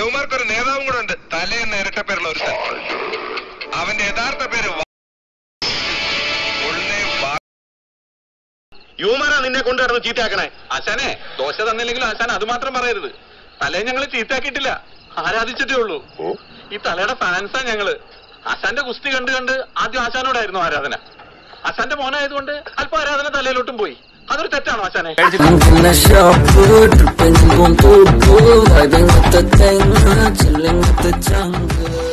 യവമാർക്ക് ഒരു നേതാവും കൂടെ ഉണ്ട് തലേന്ന് ഇരട്ട പേരുള്ള ഒരു അവന്റെ യഥാർത്ഥ പേര് വ- full name വ- യുവമാരാ നിന്നെ കൊണ്ടു നടന്ന് ചീത്തയാക്കണേ ആശാനെ ദോശ തന്നില്ലെങ്കിലും ആശാൻ അത് മാത്രം പറയരുത് തലയെ ഞങ്ങൾ ചീത്താക്കിയിട്ടില്ല ആരാധിച്ചിട്ടേ ഉള്ളൂ ഈ തലയുടെ ഫാൻസാ ഞങ്ങള് ആശാന്റെ കുസ്തി കണ്ട് കണ്ട് ആദ്യം ആശാനോടായിരുന്നു ആരാധന ആശാന്റെ മോനായതുകൊണ്ട് അല്പം ആരാധന തലയിലോട്ടും പോയി അതൊരു തെറ്റാണോ ആശാനെ I'm in the shop, tripping boom boom boom, vibing with the thing, chilling with the jungle.